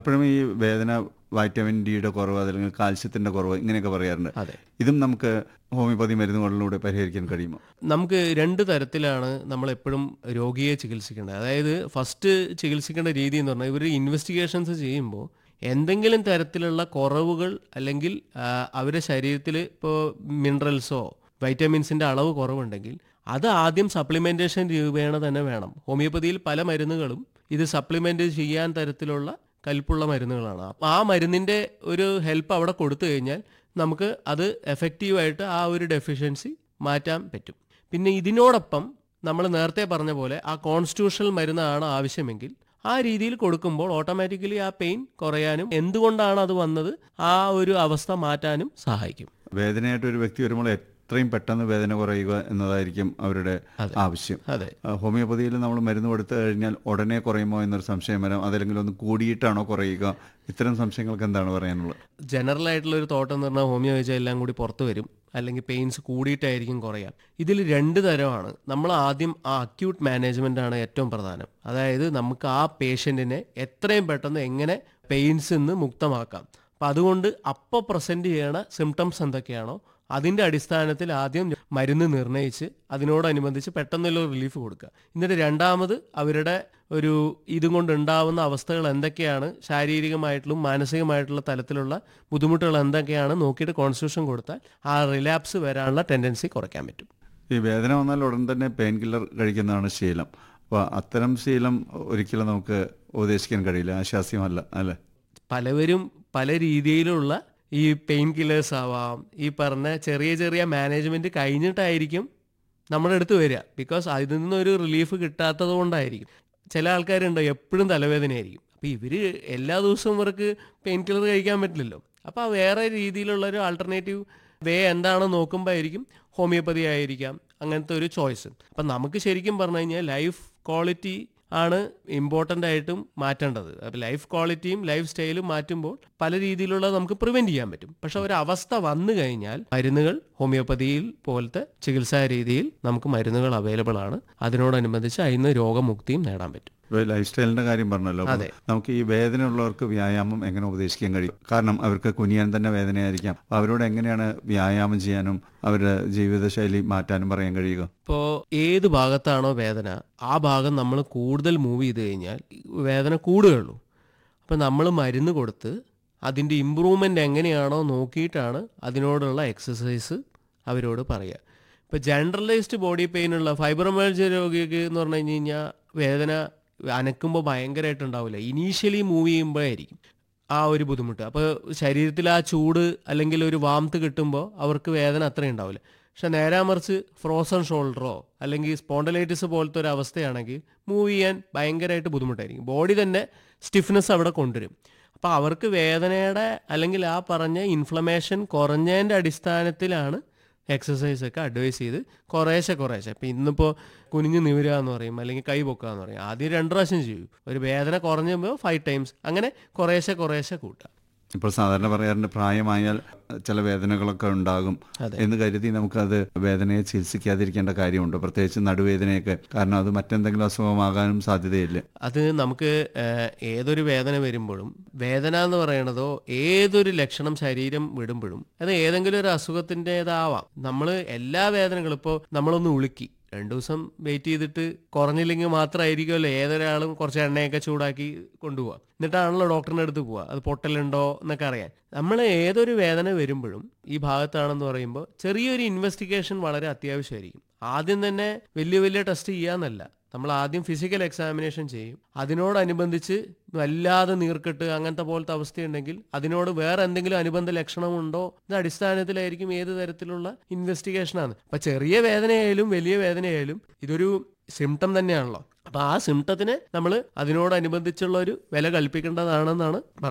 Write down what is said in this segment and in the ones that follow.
അപ്പോഴും ഈ വേദന വൈറ്റമിൻ ഡിയുടെ കുറവ് അല്ലെങ്കിൽ കാൽസ്യത്തിന്റെ കുറവ് ഇങ്ങനെയൊക്കെ പറയാറുണ്ട് അതെ ഇതും നമുക്ക് ഹോമിയോപ്പതി മരുന്നുകളിലൂടെ പരിഹരിക്കാൻ കഴിയുമോ നമുക്ക് രണ്ട് തരത്തിലാണ് നമ്മൾ എപ്പോഴും രോഗിയെ ചികിത്സിക്കേണ്ടത് അതായത് ഫസ്റ്റ് ചികിത്സിക്കേണ്ട രീതി എന്ന് പറഞ്ഞാൽ ഇവർ ഇൻവെസ്റ്റിഗേഷൻസ് ചെയ്യുമ്പോൾ എന്തെങ്കിലും തരത്തിലുള്ള കുറവുകൾ അല്ലെങ്കിൽ ആ, അവരുടെ ശരീരത്തിൽ ഇപ്പോൾ മിനറൽസോ വൈറ്റമിൻസിൻ്റെ അളവ് കുറവുണ്ടെങ്കിൽ അത് ആദ്യം സപ്ലിമെൻറ്റേഷൻ രൂപേണ തന്നെ വേണം ഹോമിയോപ്പതിയിൽ പല മരുന്നുകളും ഇത് സപ്ലിമെൻ്റ് ചെയ്യാൻ തരത്തിലുള്ള കൽപ്പുള്ള മരുന്നുകളാണ് അപ്പോൾ ആ മരുന്നിൻ്റെ ഒരു ഹെൽപ്പ് അവിടെ കൊടുത്തു കഴിഞ്ഞാൽ നമുക്ക് അത് എഫക്റ്റീവായിട്ട് ആ ഒരു ഡെഫിഷ്യൻസി മാറ്റാൻ പറ്റും പിന്നെ ഇതിനോടൊപ്പം നമ്മൾ നേരത്തെ പറഞ്ഞ പോലെ ആ കോൺസ്റ്റിറ്റ്യൂഷണൽ മരുന്നാണ് ആവശ്യമെങ്കിൽ ആ രീതിയിൽ കൊടുക്കുമ്പോൾ ഓട്ടോമാറ്റിക്കലി ആ പെയിൻ കുറയാനും എന്തുകൊണ്ടാണ് അത് വന്നത് ആ ഒരു അവസ്ഥ മാറ്റാനും സഹായിക്കും വേദനയായിട്ട് ഒരു വ്യക്തി വരുമ്പോൾ എത്രയും പെട്ടെന്ന് വേദന കുറയുക എന്നതായിരിക്കും അവരുടെ അതെ. ആവശ്യം അതെ ആ, ഹോമിയോപ്പതിയിൽ നമ്മൾ മരുന്ന് കൊടുത്തു കഴിഞ്ഞാൽ ഉടനെ കുറയുമോ എന്നൊരു സംശയം വരാം അതല്ലെങ്കിൽ ഒന്ന് കൂടിയിട്ടാണോ കുറയുക ഇത്തരം സംശയങ്ങൾക്ക് എന്താണ് പറയാനുള്ളത് ജനറൽ ആയിട്ടുള്ള ഒരു തോട്ടം എന്ന് പറഞ്ഞാൽ ഹോമിയോ വെച്ചാൽ എല്ലാം കൂടി പുറത്ത് വരും അല്ലെങ്കിൽ പെയിൻസ് കൂടിയിട്ടായിരിക്കും കുറയാം ഇതിൽ രണ്ട് തരമാണ് നമ്മൾ ആദ്യം ആ അക്യൂട്ട് മാനേജ്മെന്റ് ആണ് ഏറ്റവും പ്രധാനം അതായത് നമുക്ക് ആ പേഷ്യൻറ്റിനെ എത്രയും പെട്ടെന്ന് എങ്ങനെ പെയിൻസ് നിന്ന് മുക്തമാക്കാം അപ്പം അതുകൊണ്ട് അപ്പോൾ പ്രസൻറ്റ് ചെയ്യണ സിംറ്റംസ് എന്തൊക്കെയാണോ അതിൻ്റെ അടിസ്ഥാനത്തിൽ ആദ്യം മരുന്ന് നിർണ്ണയിച്ച് അതിനോടനുബന്ധിച്ച് പെട്ടെന്നുള്ള റിലീഫ് കൊടുക്കുക എന്നിട്ട് രണ്ടാമത് അവരുടെ ഒരു ഇതും കൊണ്ടുണ്ടാവുന്ന അവസ്ഥകൾ എന്തൊക്കെയാണ് ശാരീരികമായിട്ടുള്ള മാനസികമായിട്ടുള്ള തലത്തിലുള്ള ബുദ്ധിമുട്ടുകൾ എന്തൊക്കെയാണ് നോക്കിയിട്ട് കോൺസ്റ്റിറ്റ്യൂഷൻ കൊടുത്താൽ ആ റിലാപ്സ് വരാനുള്ള ടെൻഡൻസി കുറയ്ക്കാൻ പറ്റും ഈ വേദന വന്നാൽ ഉടൻ തന്നെ പെയിൻ കില്ലർ കഴിക്കുന്നതാണ് ശീലം അപ്പോൾ അത്തരം ശീലം ഒരിക്കലും നമുക്ക് ഉപദേശിക്കാൻ കഴിയില്ല ആശാസ്യമല്ല അല്ലേ പലവരും പല രീതിയിലുള്ള ഈ പെയിൻ കില്ലേഴ്സ് ആവാം ഈ പറഞ്ഞ ചെറിയ ചെറിയ മാനേജ്മെന്റ് കഴിഞ്ഞിട്ടായിരിക്കും നമ്മുടെ അടുത്ത് വരിക ബിക്കോസ് അതിൽ നിന്നൊരു റിലീഫ് കിട്ടാത്തത് കൊണ്ടായിരിക്കും ചില ആൾക്കാരുണ്ട് എപ്പോഴും തലവേദനയായിരിക്കും അപ്പോൾ ഇവർ എല്ലാ ദിവസവും ഇവർക്ക് പെയിൻ കില്ലർ കഴിക്കാൻ പറ്റില്ലല്ലോ അപ്പോൾ വേറെ രീതിയിലുള്ള ഒരു ആൾട്ടർനേറ്റീവ് വേ എന്താണെന്ന് നോക്കുമ്പോൾ ആയിരിക്കും ഹോമിയോപ്പതി ആയിരിക്കാം അങ്ങനത്തെ ഒരു ചോയ്സ് അപ്പം നമുക്ക് ശരിക്കും പറഞ്ഞു കഴിഞ്ഞാൽ ലൈഫ് ക്വാളിറ്റി ആണ് ഇമ്പോർട്ടൻ്റ് ആയിട്ടും മാറ്റേണ്ടത് അപ്പോൾ ലൈഫ് ക്വാളിറ്റിയും ലൈഫ് സ്റ്റൈലും മാറ്റുമ്പോൾ പല രീതിയിലുള്ള നമുക്ക് പ്രിവെൻറ്റ് ചെയ്യാൻ പറ്റും പക്ഷെ ഒരു അവസ്ഥ വന്നു കഴിഞ്ഞാൽ മരുന്നുകൾ ഹോമിയോപ്പതിയിൽ പോലത്തെ ചികിത്സാ രീതിയിൽ നമുക്ക് മരുന്നുകൾ അവൈലബിൾ ആണ് അതിനോടനുബന്ധിച്ച് അതിന് രോഗമുക്തിയും നേടാൻ പറ്റും ഇപ്പോൾ ലൈഫ് സ്റ്റൈലിന്റെ കാര്യം പറഞ്ഞല്ലോ അപ്പോൾ അതെ. നമുക്ക് ഈ വേദന ഉള്ളവർക്ക് വ്യായാമം എങ്ങനെ ഉപദേശിക്കാൻ കഴിയും കാരണം അവർക്ക് കുനിയാൻ തന്നെ വേദനയായിരിക്കാം അപ്പോൾ അവരോട് എങ്ങനെയാണ് വ്യായാമം ചെയ്യാനും അവരുടെ ജീവിതശൈലി മാറ്റാനും പറയാൻ കഴിയുക ഇപ്പോൾ ഏത് ഭാഗത്താണോ വേദന ആ ഭാഗം നമ്മൾ കൂടുതൽ മൂവ് ചെയ്ത് കഴിഞ്ഞാൽ വേദന കൂടുകയുള്ളൂ അപ്പം നമ്മൾ മരുന്ന് കൊടുത്ത് അതിൻ്റെ ഇമ്പ്രൂവ്മെൻ്റ് എങ്ങനെയാണോ നോക്കിയിട്ടാണ് അതിനോടുള്ള എക്സസൈസ് അവരോട് പറയുക ഇപ്പോൾ ജനറലൈസ്ഡ് ബോഡി പെയിൻ ഉള്ള ഫൈബ്രോമേൾജി രോഗിക്ക് എന്ന് പറഞ്ഞു കഴിഞ്ഞ് കഴിഞ്ഞാൽ വേദന അനക്കുമ്പോൾ ഭയങ്കരമായിട്ടുണ്ടാവില്ല ഇനീഷ്യലി മൂവ് ചെയ്യുമ്പോഴായിരിക്കും ആ ഒരു ബുദ്ധിമുട്ട് അപ്പോൾ ശരീരത്തിൽ ആ ചൂട് അല്ലെങ്കിൽ ഒരു വാംത്ത് കിട്ടുമ്പോൾ അവർക്ക് വേദന അത്രയും ഉണ്ടാവില്ല പക്ഷെ നേരെ മറിച്ച് ഫ്രോസൺ ഷോൾഡറോ അല്ലെങ്കിൽ സ്പോണ്ടലൈറ്റിസ് പോലത്തെ ഒരു അവസ്ഥയാണെങ്കിൽ മൂവ് ചെയ്യാൻ ഭയങ്കരമായിട്ട് ബുദ്ധിമുട്ടായിരിക്കും ബോഡി തന്നെ സ്റ്റിഫ്നെസ് അവിടെ കൊണ്ടുവരും അപ്പോൾ അവർക്ക് വേദനയുടെ അല്ലെങ്കിൽ ആ പറഞ്ഞ ഇൻഫ്ലമേഷൻ കുറഞ്ഞതിൻ്റെ അടിസ്ഥാനത്തിലാണ് എക്സസൈസ് ഒക്കെ അഡ്വൈസ് ചെയ്ത് കുറേശ്ശെ കുറേശ്ശെ ഇപ്പം ഇന്നിപ്പോൾ കുനിഞ്ഞ് നിവരുക എന്ന് പറയും അല്ലെങ്കിൽ കൈ പൊക്കുക എന്ന് പറയും ആദ്യം രണ്ട് പ്രാവശ്യം ചെയ്യും ഒരു വേദന കുറഞ്ഞുമ്പോൾ ഫൈവ് ടൈംസ് അങ്ങനെ കുറേശ്ശെ കുറേശ്ശെ കൂട്ടുക ഇപ്പോൾ സാധാരണ പറയാറുണ്ട് പ്രായമായാൽ ചില വേദനകളൊക്കെ ഉണ്ടാകും അതെ. എന്ന് കരുതി നമുക്കത് വേദനയെ ചികിത്സിക്കാതിരിക്കേണ്ട കാര്യമുണ്ട് പ്രത്യേകിച്ച് നടുവേദനയൊക്കെ കാരണം അത് മറ്റെന്തെങ്കിലും അസുഖമാകാനും സാധ്യതയില്ല അത് നമുക്ക് ഏഹ്, ഏതൊരു വേദന വരുമ്പോഴും വേദന എന്ന് പറയണതോ ഏതൊരു ലക്ഷണം ശരീരം വിടുമ്പോഴും അത് ഏതെങ്കിലും ഒരു അസുഖത്തിൻ്റെതാവാം നമ്മൾ എല്ലാ വേദനകളും ഇപ്പോൾ നമ്മളൊന്ന് ഉളുക്കി രണ്ടു ദിവസം വെയിറ്റ് ചെയ്തിട്ട് കുറഞ്ഞില്ലെങ്കിൽ മാത്രമായിരിക്കുമല്ലോ ഏതൊരാളും കുറച്ച് എണ്ണയൊക്കെ ചൂടാക്കി കൊണ്ടുപോവുക എന്നിട്ടാണല്ലോ ഡോക്ടറിൻ്റെ അടുത്ത് പോവുക അത് പൊട്ടലുണ്ടോ എന്നൊക്കെ അറിയാൻ നമ്മൾ ഏതൊരു വേദന വരുമ്പോഴും ഈ ഭാഗത്താണെന്ന് പറയുമ്പോൾ ചെറിയൊരു ഇൻവെസ്റ്റിഗേഷൻ വളരെ അത്യാവശ്യമായിരിക്കും ആദ്യം തന്നെ വലിയ വലിയ ടെസ്റ്റ് ചെയ്യാന്നല്ല നമ്മൾ ആദ്യം ഫിസിക്കൽ എക്സാമിനേഷൻ ചെയ്യും അതിനോടനുബന്ധിച്ച് വല്ലാതെ നീർക്കെട്ട് അങ്ങനത്തെ പോലത്തെ അവസ്ഥയുണ്ടെങ്കിൽ അതിനോട് വേറെ എന്തെങ്കിലും അനുബന്ധ ലക്ഷണമുണ്ടോ എന്ന അടിസ്ഥാനത്തിലായിരിക്കും ഏത് തരത്തിലുള്ള ഇൻവെസ്റ്റിഗേഷനാണ് അപ്പൊ ചെറിയ വേദനയായാലും വലിയ വേദനയായാലും ഇതൊരു സിംറ്റം തന്നെയാണല്ലോ അപ്പൊ ആ സിംറ്റത്തിന് നമ്മൾ അതിനോടനുബന്ധിച്ചുള്ള ഒരു വില കൽപ്പിക്കേണ്ടതാണെന്നാണ് പറയുന്നത്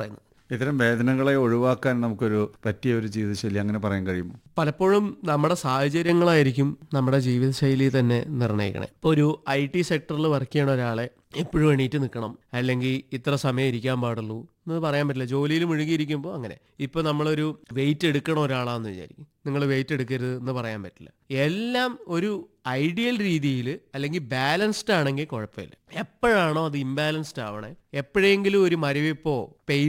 ഇത്തരം വേദനകളെ ഒഴിവാക്കാൻ നമുക്കൊരു പറ്റിയ ഒരു ജീവിതശൈലി അങ്ങനെ പറയാൻ കഴിയുമോ പലപ്പോഴും നമ്മുടെ സാഹചര്യങ്ങളായിരിക്കും നമ്മുടെ ജീവിതശൈലി തന്നെ നിർണ്ണയിക്കണേ ഇപ്പോൾ ഒരു ഐ ടി സെക്ടറിൽ വർക്ക് ചെയ്യണ ഒരാളെ എപ്പോഴും എണീറ്റ് നിൽക്കണം അല്ലെങ്കിൽ ഇത്ര സമയം ഇരിക്കാൻ പാടുള്ളൂ എന്ന് പറയാൻ പറ്റില്ല ജോലിയിൽ മുഴുകിയിരിക്കുമ്പോൾ അങ്ങനെ ഇപ്പോൾ നമ്മളൊരു വെയിറ്റ് എടുക്കണ ഒരാളാന്ന് വിചാരിക്കും നിങ്ങൾ വെയിറ്റ് എടുക്കരുത് എന്ന് പറയാൻ പറ്റില്ല എല്ലാം ഒരു ഐഡിയൽ രീതിയിൽ അല്ലെങ്കിൽ ബാലൻസ്ഡ് ആണെങ്കിൽ കുഴപ്പമില്ല എപ്പോഴാണോ അത് ഇംബാലൻസ്ഡ് ആവണേ എപ്പോഴെങ്കിലും ഒരു മരവിപ്പോ പെയിൻ